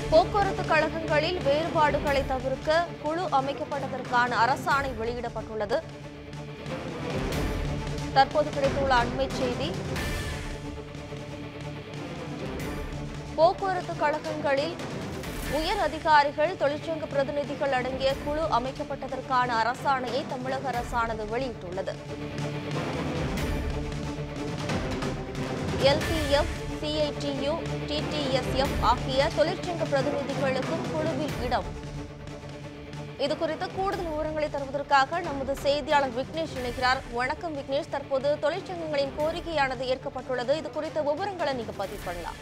போக்குவரத்து கழகங்களில் வேறுபாடுகளை தவிர்க்க குழு அமைக்கப்பட்டதற்கான அரசாணை வெளியிடப்பட்டுள்ளது தற்போது கிடைத்துள்ள அண்மைச் செய்தி போக்குவரத்து கழகங்களில் உயர் அதிகாரிகள் தொழிற்சங்க பிரதிநிதிகள் அடங்கிய குழு அமைக்கப்பட்டதற்கான அரசாணையை தமிழக அரசானது வெளியிட்டுள்ளது எல்பிஎஃப் சிஐடியு டிடிஎஸ்எஃப் ஆகிய தொழிற்சங்க பிரதிநிதிகளுக்கும் குழுவில் இடம் இது குறித்து கூடுதல் விவரங்களை தருவதற்காக நமது செய்தியாளர் விக்னேஷ் இணைக்கிறார் வணக்கம் விக்னேஷ் தற்போது தொழிற்சங்கங்களின் கோரிக்கையானது ஏற்கப்பட்டுள்ளது இது குறித்த விவரங்களை நீங்க பதிவு பண்ணலாம்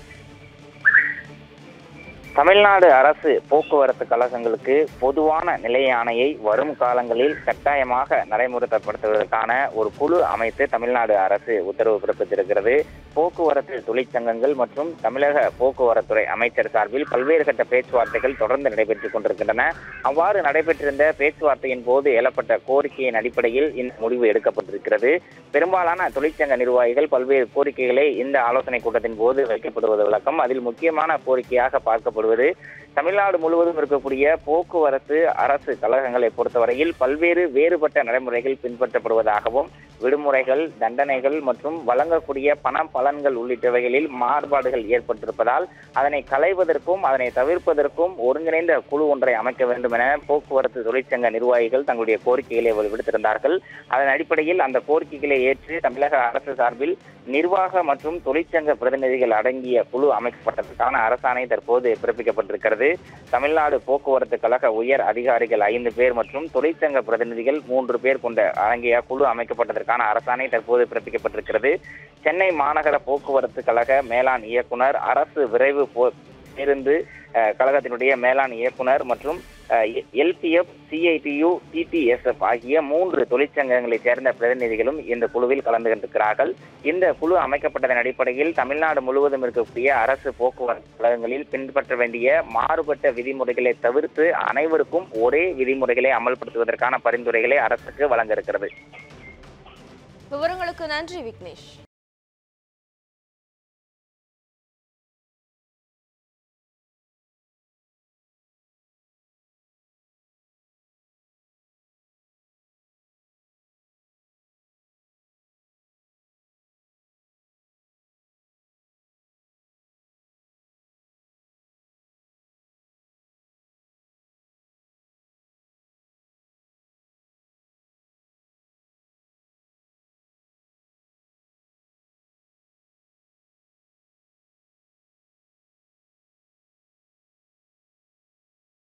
தமிழ்நாடு அரசு போக்குவரத்து கழகங்களுக்கு பொதுவான நிலையாணையை வரும் காலங்களில் கட்டாயமாக நடைமுறைப்படுத்துவதற்கான ஒரு குழு அமைத்து தமிழ்நாடு அரசு உத்தரவு பிறப்பித்திருக்கிறது போக்குவரத்து தொழிற்சங்கங்கள் மற்றும் தமிழக போக்குவரத்துறை அமைச்சர் சார்பில் பல்வேறு கட்ட பேச்சுவார்த்தைகள் தொடர்ந்து நடைபெற்றுக் கொண்டிருக்கின்றன அவ்வாறு நடைபெற்றிருந்த பேச்சுவார்த்தையின் போது எழப்பட்ட கோரிக்கையின் அடிப்படையில் இந்த முடிவு எடுக்கப்பட்டிருக்கிறது பெரும்பாலான தொழிற்சங்க நிர்வாகிகள் பல்வேறு கோரிக்கைகளை இந்த ஆலோசனை கூட்டத்தின் போது வைக்கப்படுவது வழக்கம் அதில் முக்கியமான கோரிக்கையாக பார்க்கப்படுவது தமிழ்நாடு முழுவதும் இருக்கக்கூடிய போக்குவரத்து அரசு கழகங்களை பொறுத்தவரையில் பல்வேறு வேறுபட்ட நடைமுறைகள் பின்பற்றப்படுவதாகவும் விடுமுறைகள் தண்டனைகள் மற்றும் வழங்கக்கூடிய பண பலன்கள் உள்ளிட்டவைகளில் மாறுபாடுகள் ஏற்பட்டிருப்பதால் அதனை களைவதற்கும் அதனை தவிர்ப்பதற்கும் ஒருங்கிணைந்த குழு ஒன்றை அமைக்க வேண்டும் என போக்குவரத்து தொழிற்சங்க நிர்வாகிகள் தங்களுடைய கோரிக்கைகளை விடுத்திருந்தார்கள் அதன் அடிப்படையில் அந்த கோரிக்கைகளை ஏற்று தமிழக அரசு சார்பில் நிர்வாக மற்றும் தொழிற்சங்க பிரதிநிதிகள் அடங்கிய குழு அமைக்கப்பட்டதற்கான அரசாணை தற்போது பிறப்பிக்கப்பட்டிருக்கிறது தமிழ்நாடு போக்குவரத்து கழக உயர் அதிகாரிகள் ஐந்து பேர் மற்றும் தொழிற்சங்க பிரதிநிதிகள் மூன்று பேர் கொண்ட அடங்கிய குழு அமைக்கப்பட்டதற்கான அரசாணை தற்போது பிறப்பிக்கப்பட்டிருக்கிறது சென்னை மாநகர போக்குவரத்து கழக மேலாண் இயக்குனர் அரசு விரைவு போ பேருந்து அஹ், கழகத்தினுடைய மேலாண் இயக்குனர் மற்றும் எல்பிஎஃப் சிஐடியு டிடிஎஸ்எஃப் ஆகிய மூன்று தொழிற்சங்கங்களைச் சேர்ந்த பிரதிநிதிகளும் இந்த குழுவில் கலந்து கொண்டிருக்கிறார்கள் இந்த குழு அமைக்கப்பட்டதன் அடிப்படையில் தமிழ்நாடு முழுவதும் இருக்கக்கூடிய அரசு போக்குவரத்து கழகங்களில் பின்பற்ற வேண்டிய மாறுபட்ட விதிமுறைகளை தவிர்த்து அனைவருக்கும் ஒரே விதிமுறைகளை அமல்படுத்துவதற்கான பரிந்துரைகளை அரசுக்கு வழங்க இருக்கிறது விவரங்களுக்கு நன்றி விக்னேஷ்